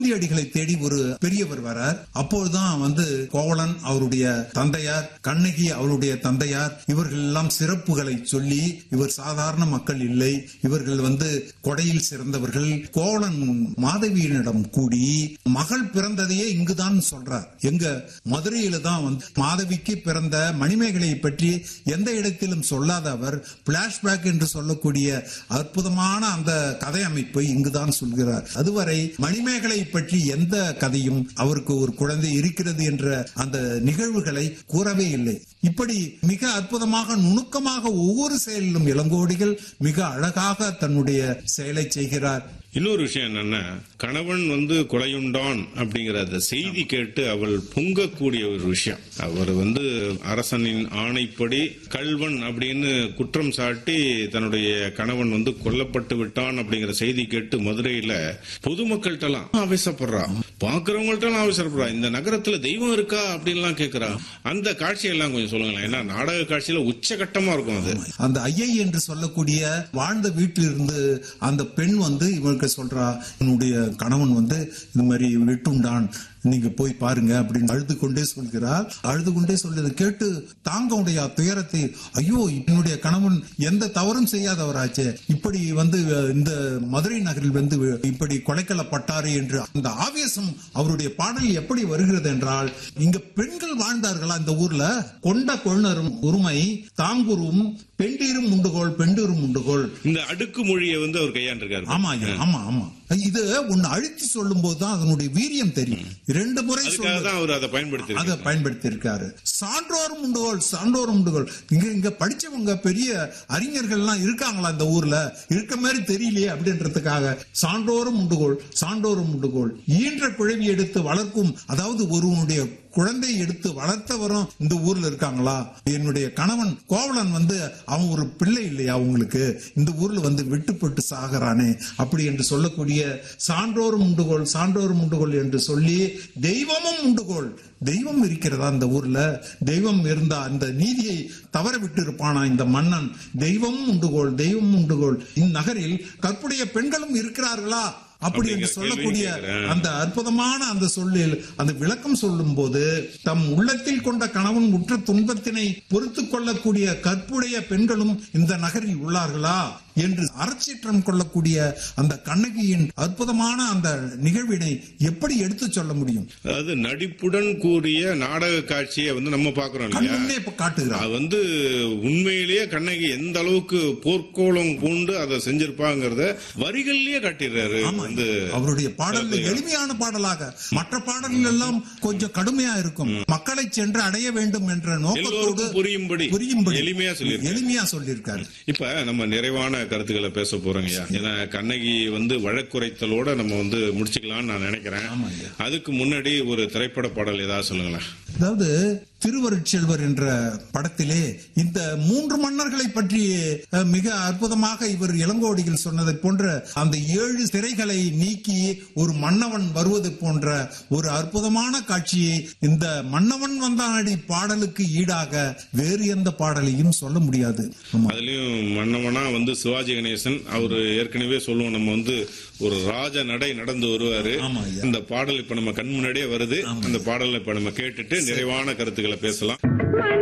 காந்தியடிகளை தேடி ஒரு பெரியவர் வரார் அப்போதுதான் வந்து கோவலன் அவருடைய தந்தையார் கண்ணகி அவருடைய தந்தையார் இவர்கள் எல்லாம் சிறப்புகளை சொல்லி இவர் சாதாரண மக்கள் இல்லை இவர்கள் வந்து கொடையில் சிறந்தவர்கள் கோவலன் மாதவியினிடம் கூடி மகள் பிறந்ததையே இங்குதான் சொல்றார் எங்க மதுரையில தான் வந்து மாதவிக்கு பிறந்த மணிமேகலையை பற்றி எந்த இடத்திலும் சொல்லாத அவர் பிளாஷ்பேக் என்று சொல்லக்கூடிய அற்புதமான அந்த கதை அமைப்பை இங்குதான் சொல்கிறார் அதுவரை மணிமேகலை பற்றி எந்த கதையும் அவருக்கு ஒரு குழந்தை இருக்கிறது என்ற அந்த நிகழ்வுகளை கூறவே இல்லை இப்படி மிக அற்புதமாக நுணுக்கமாக ஒவ்வொரு செயலிலும் இளங்கோடிகள் மிக அழகாக தன்னுடைய செயலை செய்கிறார் இன்னொரு விஷயம் என்னன்னா கணவன் வந்து கொலையுண்டான் அப்படிங்கிற அந்த செய்தி கேட்டு அவள் பொங்கக்கூடிய ஒரு விஷயம் அவர் வந்து அரசனின் ஆணைப்படி கல்வன் அப்படின்னு குற்றம் சாட்டி தன்னுடைய கணவன் வந்து கொல்லப்பட்டு விட்டான் அப்படிங்கிற செய்தி கேட்டு மதுரையில பொதுமக்கள்கிட்ட எல்லாம் ஆவேசப்படுறா பாக்குறவங்கள்ட்ட எல்லாம் ஆவேசப்படுறா இந்த நகரத்துல தெய்வம் இருக்கா அப்படின்லாம் கேக்குறா அந்த காட்சியெல்லாம் கொஞ்சம் சொல்லுங்களேன் ஏன்னா நாடக காட்சியில உச்சகட்டமா இருக்கும் அது அந்த ஐயை என்று சொல்லக்கூடிய வாழ்ந்த வீட்டிலிருந்து அந்த பெண் வந்து இவருக்கு சொல்றா என்னுடைய கணவன் வந்து இந்த மாதிரி விட்டுண்டான் நீங்க போய் பாருங்க அப்படின்னு அழுது கொண்டே சொல்கிறார் அழுது கொண்டே சொல்றது கேட்டு தாங்க உடைய துயரத்தை ஐயோ என்னுடைய கணவன் எந்த தவறும் செய்யாதவராச்சே இப்படி வந்து இந்த மதுரை நகரில் வந்து இப்படி கொலைக்கலப்பட்டாரு என்று அந்த ஆவேசம் அவருடைய பாடல் எப்படி வருகிறது என்றால் இங்க பெண்கள் வாழ்ந்தார்களா இந்த ஊர்ல கொண்ட கொழுனரும் உரிமை தாங்குரும் பெண்டீரும் உண்டுகோள் பெண்டீரும் உண்டுகோள் இந்த அடுக்கு மொழியை வந்து அவர் கையாண்டிருக்காரு ஆமா ஐயா, ஆமா ஆமா இது ஒன்னு அழுத்தி சொல்லும் போதுதான் அதனுடைய வீரியம் தெரியும் இரண்டு முறை அதுக்காக சொல்லு தான் அவர் அதை பயன்படுத்தி அதை பயன்படுத்தி இருக்காரு சான்றோரும் உண்டுகோள் சான்றோரும் உண்டுகோள் இங்க இங்க படிச்சவங்க பெரிய அறிஞர்கள் எல்லாம் இருக்காங்களா இந்த ஊர்ல இருக்க மாதிரி தெரியலையே அப்படின்றதுக்காக சான்றோரும் உண்டுகோள் சான்றோரும் உண்டுகோள் ஈன்ற குழவி எடுத்து வளர்க்கும் அதாவது ஒருவனுடைய குழந்தை எடுத்து வளர்த்தவரும் இந்த ஊர்ல இருக்காங்களா என்னுடைய கணவன் கோவலன் வந்து அவன் ஒரு பிள்ளை இல்லையா உங்களுக்கு இந்த ஊர்ல வந்து வெட்டுப்பட்டு சாகறானே அப்படி என்று சொல்லக்கூடிய சான்றோரும் உண்டுகோள் சான்றோரும் உண்டுகோள் என்று சொல்லி தெய்வமும் உண்டுகோள் தெய்வம் இருக்கிறதா இந்த ஊர்ல தெய்வம் இருந்தா அந்த நீதியை தவற விட்டு இருப்பானா இந்த மன்னன் தெய்வமும் உண்டுகோள் தெய்வமும் உண்டுகோள் இந்நகரில் கற்புடைய பெண்களும் இருக்கிறார்களா அப்படி என்று அப்படிங்கிற சொல்லக்கூடிய கேள்வியும் கேட்கிறேன். அந்த அற்புதமான அந்த சொல்லில் அந்த விளக்கம் சொல்லும் போது தம் உள்ளத்தில் கொண்ட கணவன் உற்ற துன்பத்தினை பொறுத்து கொள்ளக்கூடிய கற்புடைய பெண்களும் இந்த நகரில் உள்ளார்களா என்று அறச்சீற்றம் கொள்ளக்கூடிய அந்த கண்ணகியின் அற்புதமான அந்த நிகழ்வினை எப்படி எடுத்து சொல்ல முடியும் அதாவது நடிப்புடன் கூடிய நாடக காட்சியை வந்து நம்ம பாக்குறோம் கண் இல்லையா முன்னே இப்ப காட்டுகிறார் அது வந்து உண்மையிலேயே கண்ணகி எந்த அளவுக்கு போர்க்கோளம் பூண்டு அதை செஞ்சிருப்பாங்கிறத வரிகள்லயே காட்டிடுறாரு வந்து அவருடைய பாடல்கள் எளிமையான பாடலாக மற்ற பாடல்கள் எல்லாம் கொஞ்சம் கடுமையா இருக்கும் மக்களை சென்று அடைய வேண்டும் என்ற நோக்கத்தோடு எல்லோருக்கும் புரியும்படி புரியும்படி எளிமையா சொல்லியிருக்காரு எளிமையா சொல்லியிருக்காரு இப்ப நம்ம நிறைவான கருத்துக்களை பேச போறோங்கய்யா ஏன்னா கண்ணகி வந்து வழக்குரைத்தலோட நம்ம வந்து முடிச்சுக்கலாம்னு நான் நினைக்கிறேன் ஆமாங்க. அதுக்கு முன்னாடி ஒரு திரைப்பட பாடல் ஏதாவது சொல்லுங்களேன் அதாவது திருவருட்செல்வர் என்ற படத்திலே இந்த மூன்று மன்னர்களை பற்றி அஹ், மிக அற்புதமாக இவர் இளங்கோடிகள் சொன்னதை போன்ற அந்த ஏழு திரைகளை நீக்கி ஒரு மன்னவன் வருவது போன்ற ஒரு அற்புதமான காட்சியை இந்த மன்னவன் வந்தானடி பாடலுக்கு ஈடாக வேறு எந்த பாடலையும் சொல்ல முடியாது ஆமா. அதுலயும் மன்னவனா வந்து சிவாஜி கணேசன் அவரு ஏற்கனவே சொல்லுவோம் நம்ம வந்து ஒரு ராஜ நடை நடந்து வருவாரு ஆமா ஐயா. இந்த பாடல் இப்ப நம்ம கண் முன்னாடியே வருது அந்த பாடலை இப்ப நம்ம கேட்டுட்டு நிறைவான கருத்துக்களை பேசலாம்